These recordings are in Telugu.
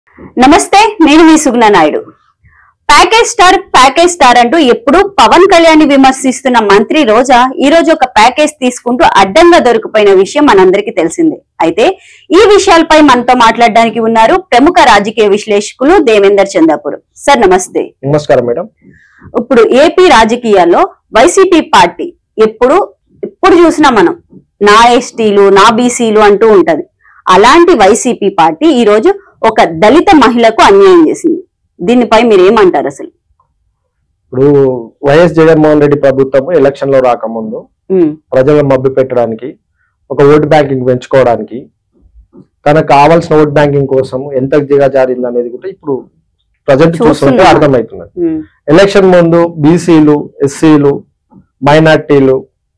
నమస్తే నేను మీ Suguna Naidu package star package star అంటూ ఎప్పుడూ పవన్ కళ్యాణ్ విమర్శిస్తున్న మంత్రి రోజా ఈ రోజు ఒక ప్యాకేజ్ తీసుకుంటూ అడ్డంగా దొరికిపోయిన విషయం మనందరికీ తెలిసిందే అయితే ఈ విషయాలపై మనతో మాట్లాడడానికి ఉన్నారు ప్రముఖ రాజకీయ విశ్లేషకులు దేవేందర్ చందాపూర్ సార్ నమస్తే నమస్కారం మేడం ఇప్పుడు ఏపీ రాజకీయాల్లో వైసీపీ పార్టీ ఎప్పుడు ఎప్పుడు చూసినా మనం నా ఎస్టీలు నా బీసీలు అంటూ ఉంటది అలాంటి వైసీపీ పార్టీ ఈ రోజు ఒక దళిత మహిళకు అన్యాయం చేసింది దీనిపై మీరు ఏమంటారు అసలు ఇప్పుడు వైఎస్ జగన్మోహన్ రెడ్డి ప్రభుత్వం ఎలక్షన్ లో రాకముందు ఉమ్, ప్రజలను మభ్య పెట్టడానికి ఒక ఓటు బ్యాంకింగ్ పెంచుకోవడానికి తనకు కావాల్సిన ఓట్ బ్యాంకింగ్ కోసం ఎంత దిగజారింది అనేది కూడా ఇప్పుడు ప్రజెంట్ చూస్తుంటే చూస్తున్నాం. అర్థమవుతున్నది ఉమ్, ఎలక్షన్ ముందు బీసీలు ఎస్సీలు మైనార్టీలు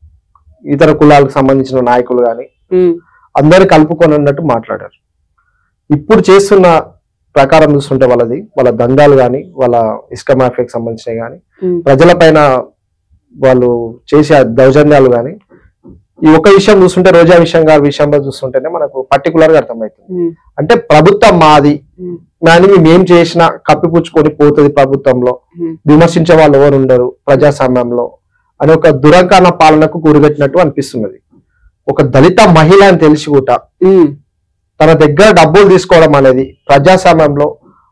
ఇతర కులాలకు సంబంధించిన నాయకులు కానీ ఉమ్, అందరు కలుపుకొని అన్నట్టు మాట్లాడారు ఇప్పుడు చేస్తున్న ప్రకారం చూస్తుంటే వాళ్ళది వాళ్ళ దందాలు కానీ వాళ్ళ ఇసుక మాఫియాకి సంబంధించినవి కానీ ఉమ్, ప్రజలపైన వాళ్ళు చేసే దౌర్జన్యాలు కానీ ఈ ఒక్క విషయం చూస్తుంటే రోజా విషయం గారి విషయంలో చూస్తుంటేనే మనకు పర్టికులర్ గా అర్థమవుతుంది ఉమ్, అంటే ప్రభుత్వం మాది ఉమ్, కానీ మేము ఏం చేసినా కప్పిపుచ్చుకొని పోతుంది ప్రభుత్వంలో ఉమ్, విమర్శించే వాళ్ళు ఎవరు ఉండరు ప్రజాస్వామ్యంలో అని ఒక దురంకాన పాలనకు గురిపెట్టినట్టు అనిపిస్తున్నది ఒక దళిత మహిళ అని తెలిసి కూడా ఉమ్, తన దగ్గర డబ్బులు తీసుకోవడం అనేది ప్రజాస్వామ్యంలో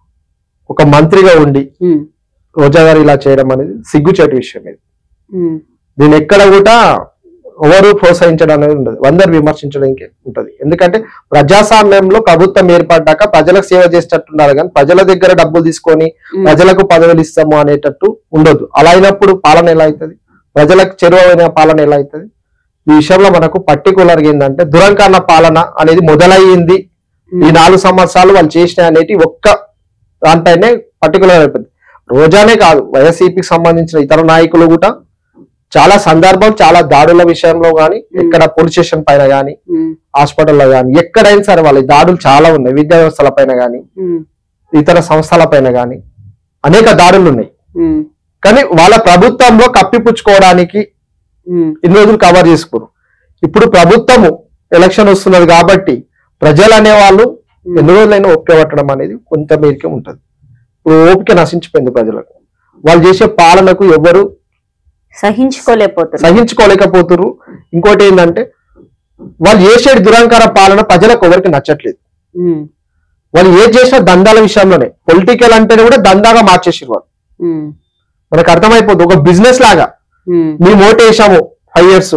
ఒక మంత్రిగా ఉండి ఉమ్, రోజా గారు ఇలా చేయడం అనేది సిగ్గుచేటు విషయం ఇది ఉమ్, దీన్ని ఎక్కడ కూడా ఎవరు ప్రోత్సహించడం అనేది ఉండదు అందరు విమర్శించడానికి ఉంటది ఎందుకంటే ప్రజాస్వామ్యంలో ప్రభుత్వం ఏర్పడ్డాక ప్రజలకు సేవ చేసేటట్టున్నారు కానీ ప్రజల దగ్గర డబ్బులు తీసుకొని ఉమ్, ప్రజలకు పదవులు ఇస్తాము అనేటట్టు ఉండదు అలా అయినప్పుడు పాలన ఎలా అవుతుంది ప్రజలకు చెరువైన పాలన ఎలా అవుతుంది ఈ విషయంలో మనకు పర్టికులర్ గా ఏంటంటే దురంకాన పాలన అనేది మొదలయ్యింది ఈ నాలుగు సంవత్సరాలు వాళ్ళు చేసిన అనేటి ఒక్క దానిపైనే పర్టికులర్ అయిపోయింది రోజానే కాదు వైఎస్ఈపికి సంబంధించిన ఇతర నాయకులు కూడా చాలా సందర్భం చాలా దాడుల విషయంలో గాని ఎక్కడ పోలీస్ స్టేషన్ పైన గాని ఉమ్, హాస్పిటల్లో గాని ఎక్కడైనా సరే వాళ్ళ దాడులు చాలా ఉన్నాయి విద్యా వ్యవస్థల పైన గాని ఉమ్, ఇతర సంస్థల పైన గాని అనేక దాడులు ఉన్నాయి ఉమ్, కానీ వాళ్ళ ప్రభుత్వంలో కప్పిపుచ్చుకోవడానికి ఉమ్, ఇన్ని రోజులు కవర్ చేసుకోరు ఇప్పుడు ప్రభుత్వము ఎలక్షన్ వస్తున్నది కాబట్టి ప్రజలు అనేవాళ్ళు ఎన్ని రోజులైనా ఓపిక పట్టడం అనేది కొంత మేరకే ఉంటది ఇప్పుడు ఓపిక నశించిపోయింది ప్రజలకు వాళ్ళు చేసే పాలనకు ఎవరు సహించుకోలేకపోతున్నారు సహించుకోలేకపోతున్నారు ఇంకోటి ఏంటంటే వాళ్ళు చేసే దురంకార పాలన ప్రజలకు ఎవరికి నచ్చట్లేదు ఉమ్, వాళ్ళు ఏ చేసిన దందాల విషయంలోనే పొలిటికల్ అంటేనే కూడా దందాగా మార్చేసారు వాళ్ళు ఉమ్, మనకు అర్థమైపోతుంది ఒక బిజినెస్ లాగా ఉమ్, మేము ఓటేసాము ఫైవ్ ఇయర్స్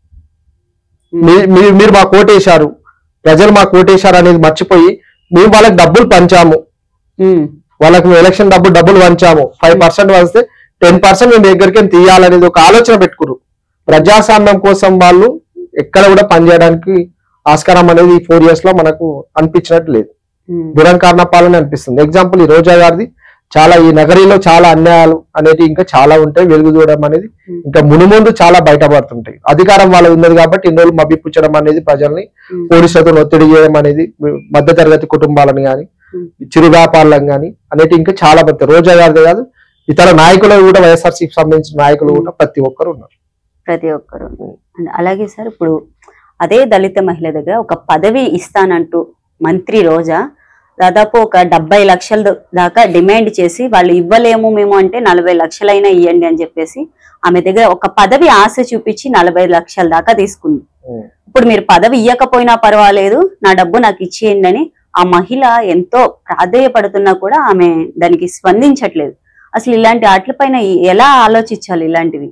మీ- మీ- మీరు మాకు ఓటేశారు ప్రజలు మాకు ఓటేశారు అనేది మర్చిపోయి మేము వాళ్ళకి డబ్బులు పంచాము ఉమ్, వాళ్ళకి మేము ఎలక్షన్ డబ్బులు డబ్బులు పంచాము ఫైవ్ పర్సెంట్ వస్తే టెన్ పర్సెంట్ మేము దగ్గరికి తీయాలనేది ఒక ఆలోచన పెట్టుకురు ప్రజాస్వామ్యం కోసం వాళ్ళు ఎక్కడ కూడా పనిచేయడానికి ఆస్కారం అనేది ఈ ఫోర్ ఇయర్స్ లో మనకు అనిపించినట్టు లేదు ఉమ్, దురంకారణ పాలన అనిపిస్తుంది ఎగ్జాంపుల్ ఈ రోజా గారిది చాలా ఈ నగరీలో చాలా అన్యాయాలు అనేది ఇంకా చాలా ఉంటాయి వెలుగు చూడడం అనేది ఇంకా మునుముందు చాలా బయటపడుతుంటాయి అధికారం వాళ్ళ ఉన్నది కాబట్టి ఇన్ని రోజులు మభ్యపుచ్చడం అనేది ప్రజల్ని ఉమ్, పోలీసులతో ఒత్తిడి చేయడం అనేది మధ్యతరగతి కుటుంబాలను గాని ఉమ్. చిరు వ్యాపారులను గాని అనేటి ఇంకా చాలా మంది రోజా గారిదే కాదు ఇతర నాయకులు కూడా వైఎస్ఆర్సీకి సంబంధించిన నాయకులు కూడా ప్రతి ఒక్కరు ఉన్నారు ప్రతి ఒక్కరు అండ్ అలాగే సార్ ఇప్పుడు అదే దళిత మహిళ దగ్గర ఒక పదవి ఇస్తానంటూ మంత్రి రోజా దాదాపు ఒక డెబ్బై లక్షల ద- దాకా డిమాండ్ చేసి వాళ్ళు ఇవ్వలేము మేము అంటే నలభై లక్షలైనా ఇవ్వండి అని చెప్పేసి ఆమె దగ్గర ఒక పదవి ఆశ చూపించి నలభై లక్షల దాకా తీసుకుంది ఉమ్. ఇప్పుడు మీరు పదవి ఇవ్వకపోయినా పర్వాలేదు నా డబ్బు నాకు ఇచ్చేయండి అని ఆ మహిళ ఎంతో ప్రాధేయపడుతున్నా కూడా ఆమె దానికి స్పందించట్లేదు అసలు ఇలాంటి వాటిపైన ఎలా ఆలోచించాలి ఇలాంటివి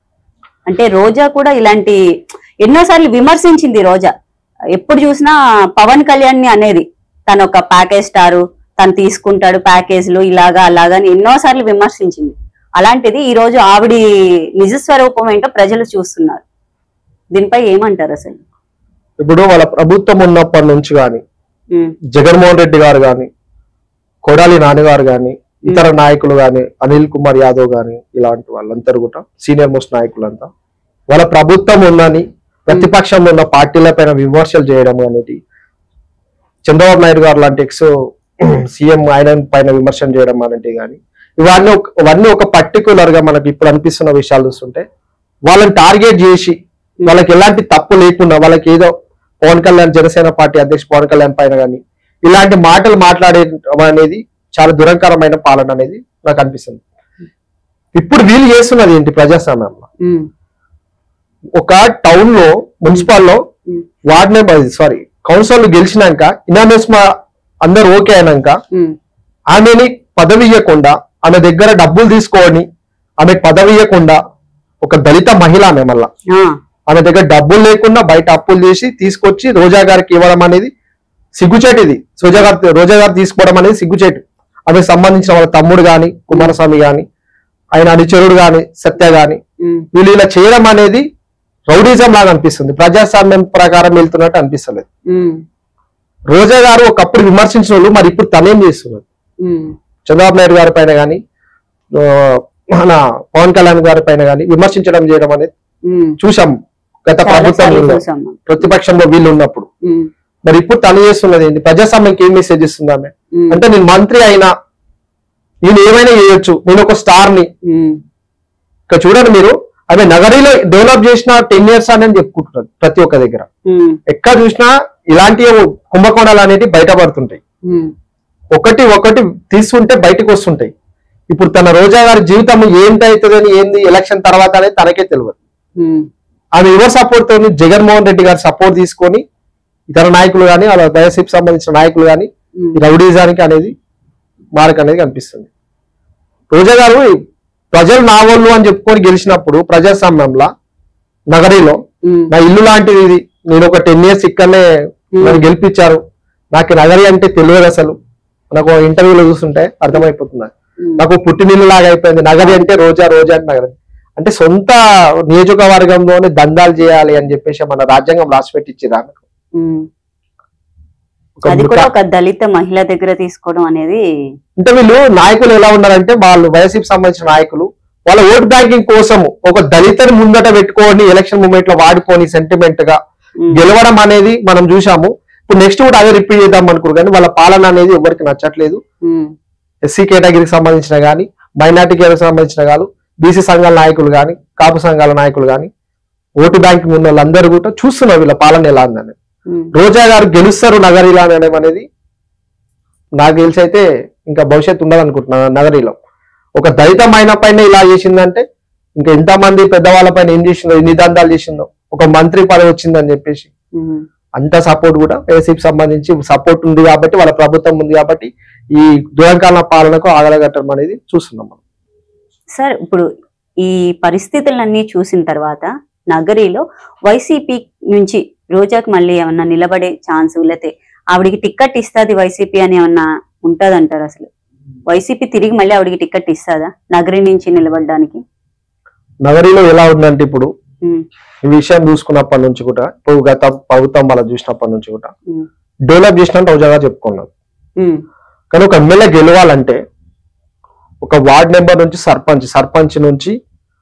అంటే రోజా కూడా ఇలాంటి ఎన్నోసార్లు విమర్శించింది రోజా ఎప్పుడు చూసినా పవన్ కళ్యాణ్ ని అనేది తను ఒక ప్యాకేజ్ స్టారు తను తీసుకుంటాడు ప్యాకేజీలు ఇలాగా అలాగా అని ఎన్నోసార్లు విమర్శించింది అలాంటిది ఈ రోజు ఆవిడి నిజ స్వరూపం ఏంటో ప్రజలు చూస్తున్నారు దీనిపై ఏమంటారు అసలు ఇప్పుడు వాళ్ళ ప్రభుత్వం ఉన్నప్పటి నుంచి గాని ఉమ్, జగన్మోహన్ రెడ్డి గారు గాని కొడాలి నాన్నగారు గాని ఇతర నాయకులు గాని అనిల్ కుమార్ యాదవ్ గాని ఇలాంటి వాళ్ళందరూ కూడా సీనియర్ మోస్ట్ నాయకులంతా వాళ్ళ ప్రభుత్వం ఉందని ప్రతిపక్షంలో ఉన్న పార్టీల పైన విమర్శలు చేయడం అనేది చంద్రబాబు నాయుడు గారు లాంటి ఎక్స్ సీఎం ఆయన పైన విమర్శలు చేయడం అనేది కానీ ఇవన్నీ ఒక- ఇవన్నీ ఒక పర్టికులర్ గా మనకి ఇప్పుడు అనిపిస్తున్న విషయాలు చూస్తుంటే వాళ్ళని టార్గెట్ చేసి వాళ్ళకి ఎలాంటి తప్పు లేకుండా వాళ్ళకి ఏదో పవన్ కళ్యాణ్ జనసేన పార్టీ అధ్యక్షుడు పవన్ కళ్యాణ్ పైన కానీ ఇలాంటి మాటలు మాట్లాడేయడం అనేది చాలా దురంకరమైన పాలన అనేది నాకు అనిపిస్తుంది ఇప్పుడు వీళ్ళు చేస్తున్నది ఏంటి ప్రజాస్వామ్యంలో ఉమ్, ఒక టౌన్ లో మున్సిపల్ లో um, ward member sorry council గెలిచినాక ఇనామేస్ మా అందరు ఓకే అయినాక ఉమ్, ఆమెని పదవి ఇవ్వకుండా ఆమె దగ్గర డబ్బులు తీసుకొని ఆమెకు పదవి ఇవ్వకుండా ఒక దళిత మహిళ ఆమె మళ్ళా ఆ, ఆమె దగ్గర డబ్బులు లేకుండా బయట అప్పులు చేసి తీసుకొచ్చి రోజా గారికి ఇవ్వడం అనేది సిగ్గుచేటు ఇది రోజా గారు రోజా గారు తీసుకోవడం అనేది సిగ్గుచేటు ఆమెకు సంబంధించిన వాళ్ళ తమ్ముడు గాని కుమారస్వామి గాని ఆయన అనుచరుడు గాని సత్య గాని ఉమ్, వీళ్ళు ఇలా చేయడం అనేది రౌడీజం లాగా అనిపిస్తుంది ప్రజాస్వామ్యం ప్రకారం వెళ్తున్నట్టు అనిపిస్తలేదు ఉమ్, రోజా గారు ఒకప్పుడు విమర్శించిన వాళ్ళు మరి ఇప్పుడు తనేం చేస్తున్నారు ఉమ్, చంద్రబాబు నాయుడు గారి పైన కానీ మన పవన్ కళ్యాణ్ గారి పైన కానీ విమర్శించడం చేయడం అనేది ఉమ్. చూసాం గత చాలా సార్లు ప్రభుత్వంలో చూసాం మనం. ప్రతిపక్షంలో వీళ్ళు ఉన్నప్పుడు ఉమ్, మరి ఇప్పుడు తను చేస్తున్నది ఏంటి ప్రజాస్వామ్యంకి ఏం మెసేజ్ ఇస్తుంది ఆమె ఉమ్, అంటే నేను మంత్రి అయినా నేను ఏమైనా చేయొచ్చు నేను ఒక స్టార్ ని ఉమ్, ఇక్కడ చూడండి మీరు ఆమె నగరీలో డెవలప్ చేసిన టెన్ ఇయర్స్ అని చెప్పుకుంటున్నారు ప్రతి ఒక్క దగ్గర ఉమ్, ఎక్కడ చూసినా ఇలాంటి కుంభకోణాలు అనేవి బయటపడుతుంటాయి ఉమ్, ఒకటి ఒకటి తీసుకుంటే బయటకు వస్తుంటాయి ఇప్పుడు తన రోజా గారి జీవితం ఏంటవుతుందని ఏంది ఎలక్షన్ తర్వాత అనేది తనకే తెలియదు ఉమ్, ఆమె ఎవరి సపోర్ట్ తోని జగన్మోహన్ రెడ్డి గారి సపోర్ట్ తీసుకొని ఇతర నాయకులు కానీ అలా వైఎస్ఆర్కి సంబంధించిన నాయకులు కానీ ఉమ్, ఈ రౌడీజానికి అనేది మార్క్ అనేది కనిపిస్తుంది రోజా గారు ప్రజలు నా వాళ్ళు అని చెప్పుకొని గెలిచినప్పుడు ప్రజాస్వామ్యంలో నగరీలో ఉమ్, నా ఇల్లు లాంటిది ఇది నేను ఒక టెన్ ఇయర్స్ ఇక్కడనే నన్ను గెలిపించారు నాకు నగరి అంటే తెలియదు అసలు నాకు ఇంటర్వ్యూలో చూస్తుంటే అర్థమైపోతుంది ఉమ్, నాకు పుట్టినిల్లు లాగా అయిపోయింది నగరి అంటే రోజా రోజా అంటే నగరి అంటే సొంత నియోజకవర్గంలోనే దందాలు చేయాలి అని చెప్పేసి మన రాజ్యాంగం రాసిపెట్టి ఇచ్చింది ఆమెకు ఉమ్. ఒక అది ముఠా- కూడా ఒక దళిత మహిళ దగ్గర తీసుకోవడం అనేది అంటే వీళ్ళు నాయకులు ఎలా ఉన్నారంటే వాళ్ళు వైసీపీ సంబంధించిన నాయకులు వాళ్ళ ఓట్ బ్యాంకింగ్ కోసం ఒక దళితుని ముందట పెట్టుకొని ఎలక్షన్ మూమెంట్ లో వాడుకొని సెంటిమెంట్ గా ఉమ్, గెలవడం అనేది మనం చూసాము ఇప్పుడు నెక్స్ట్ కూడా అదే రిపీట్ చేద్దాం అనుకోరు కానీ వాళ్ళ పాలన అనేది ఎవరికి నచ్చట్లేదు ఉమ్, ఎస్సీ కేటగిరీకి సంబంధించిన కానీ మైనార్టీ కేటగిరీకి సంబంధించిన కాదు బీసీ సంఘాల నాయకులు కానీ కాపు సంఘాల నాయకులు కానీ ఓటు బ్యాంకింగ్ ఉన్న వాళ్ళందరూ కూడా చూస్తున్నారు వీళ్ళ పాలన ఎలా ఉందని ఉమ్, రోజా గారు గెలుస్తారు నగరీలో అనడం అనేది నాకు తెలిసి అయితే ఇంకా భవిష్యత్తు ఉండదు అనుకుంటున్నాను నగరీలో ఒక దళిత మైన పైన ఇలా చేసిందంటే ఇంకా ఎంతమంది పెద్దవాళ్ళ పైన ఏం చేసిందో ఎన్ని దందాలు చేసిందో ఒక మంత్రి పదవి వచ్చిందని చెప్పేసి ఉమ్, అంత సపోర్ట్ కూడా ఏసీకి సంబంధించి సపోర్ట్ ఉంది కాబట్టి వాళ్ళ ప్రభుత్వం ఉంది కాబట్టి ఈ దురంకాల పాలనకు ఆగలగట్టడం అనేది చూస్తున్నాం మనం సార్ ఇప్పుడు ఈ పరిస్థితులన్నీ చూసిన తర్వాత నగరిలో వైసీపీ నుంచి రోజాకి మళ్ళీ ఏమన్నా నిలబడే ఛాన్స్ లేతే ఆవిడికి టిక్కెట్ ఇస్తుంది వైసీపీ అని ఏమన్నా ఉంటదంటారు అసలు వైసీపీ తిరిగి మళ్ళీ ఆవిడికి టిక్కెట్ ఇస్తుందా నగరి నుంచి నిలబడడానికి నగరీలో ఎలా ఉందంటే ఇప్పుడు ఉమ్, ఈ విషయం చూసుకున్నప్పటి నుంచి కూడా ఇప్పుడు గత ప్రభుత్వం వాళ్ళ చూసినప్పటి నుంచి కూడా ఉమ్, డెవలప్ చేసినట్టు రోజాగా చెప్పుకున్నారు ఉమ్, కానీ ఒక ఎమ్మెల్యే గెలవాలంటే ఒక వార్డ్ నెంబర్ నుంచి సర్పంచ్ సర్పంచ్ నుంచి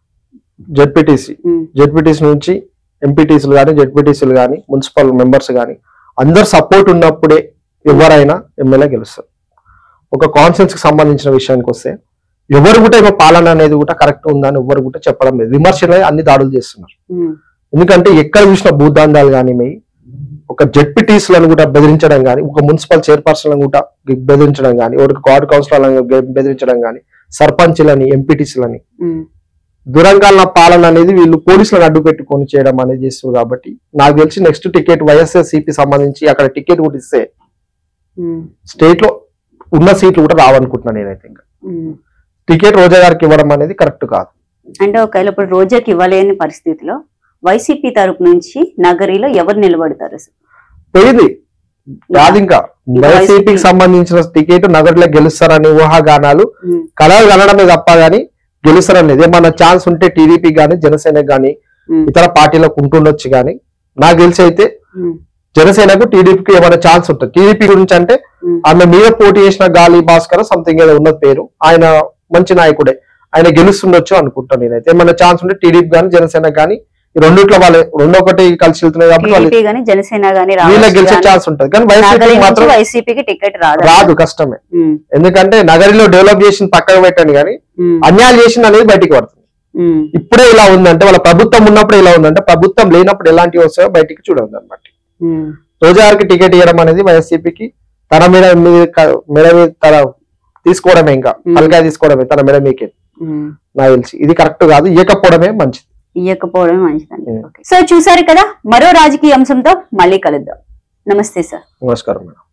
జెడ్పీటీసీ ఉమ్, జెడ్పీటీసీ నుంచి ఎంపీటీసీలు కానీ జెడ్పీటీసీలు కానీ మున్సిపల్ మెంబర్స్ కానీ అందరు సపోర్ట్ ఉన్నప్పుడే ఎవరైనా ఎమ్మెల్యే గెలుస్తారు ఒక కాన్ఫరెన్స్ కి సంబంధించిన విషయానికి వస్తే ఎవరు కూడా ఏమో పాలన అనేది కూడా కరెక్ట్ ఉందని ఎవరు కూడా చెప్పడం లేదు విమర్శలే అన్ని దాడులు చేస్తున్నారు ఉమ్, ఎందుకంటే ఎక్కడ చూసిన భూదాందాలు కానీ మీ ఒక జెడ్పీటీసీలను కూడా బెదిరించడం కానీ ఒక మున్సిపల్ చైర్పర్సన్ కూడా బెదిరించడం కానీ ఒక వార్డ్ కౌన్సిలర్లను బెదిరించడం కానీ సర్పంచ్లని ఎంపీటీసీలని ఉమ్, దురంకాల పాలన అనేది వీళ్ళు పోలీసులను అడ్డు పెట్టుకొని చేయడం అనేది చేస్తుంది కాబట్టి నాకు తెలిసి నెక్స్ట్ టికెట్ వైఎస్ఆర్సీపీ సంబంధించి అక్కడ టికెట్ కూడా ఇస్తే ఉమ్, స్టేట్ లో ఉన్న సీట్లు కూడా రావనుకుంటున్నాను నేనైతే ఇంకా ఉమ్. టికెట్ రోజా గారికి ఇవ్వడం అనేది కరెక్ట్ కాదు అంటే ఒకవేళ ఇప్పుడు రోజాకి ఇవ్వలేని పరిస్థితిలో వైసీపీ తరపు నుంచి నగరిలో ఎవరు నిలబడతారు అసలు పోయింది కాదు ఇంకా వైసీపీకి సంబంధించిన టికెట్ నగర్లో గెలుస్తారని ఊహాగానాలు ఉమ్, కలలు కనడమే తప్ప గానీ గెలుస్తారనేది ఏమన్నా ఛాన్స్ ఉంటే టీడీపీ గానీ జనసేనకి గానీ ఉమ్, ఇతర పార్టీలకు ఉంటుండొచ్చు గానీ నాకు తెలిసి అయితే ఉమ్, జనసేనకు టీడీపీకి ఏమైనా ఛాన్స్ ఉంటుంది టీడీపీ గురించి అంటే ఉమ్, ఆమె మీద పోటీ చేసిన గాలి భాస్కర్ సంథింగ్ ఏదో ఉన్నది పేరు ఆయన మంచి నాయకుడే ఆయన గెలుస్తుండొచ్చు అనుకుంటాను నేనైతే ఏమైనా ఛాన్స్ ఉంటే టీడీపీ కానీ జనసేన కానీ ఈ రెండిట్లో వాళ్ళే రెండు ఒకటి కలిసి వెళ్తున్నాయి కాబట్టి వాళ్ళు టీడీపీ గానీ జనసేన గానీ వీళ్ళకి గెలిచే రావచ్చు ఛాన్స్ ఉంటుంది కానీ నగరి వైసీపీ నుంచి మాత్రం వైసీపీకి టికెట్ రాదు రాదు కష్టమే ఉమ్, ఎందుకంటే నగరిలో డెవలప్ చేసిన పక్కన పెట్టండి కానీ ఉమ్, అన్యాయం చేసింది అనేది బయటికి పడుతుంది ఉమ్, ఇప్పుడే ఇలా ఉందంటే వాళ్ళ ప్రభుత్వం ఉన్నప్పుడు ఇలా ఉందంటే ప్రభుత్వం లేనప్పుడు ఎలాంటివి వస్తాయో బయటికి చూడదు అనమాట ఉమ్, రోజా గారికి టికెట్ ఇవ్వడం అనేది వైఎస్సీపీకి తన మీద మీద క- మెడ మీద తన తీసుకోవడమే ఇంకా Hmm. తలకాయ తీసుకోవడమే తన మెడ మీకే ఉమ్. నాకు తెలిసి ఇది కరెక్ట్ కాదు ఇవ్వకపోవడమే మంచిది ఇయ్యకపోవడమే మంచిదండి ఉమ్. ఓకే. సో చూసారు కదా మరో రాజకీయ అంశంతో మళ్ళీ కలుద్దాం నమస్తే సార్ నమస్కారం మేడం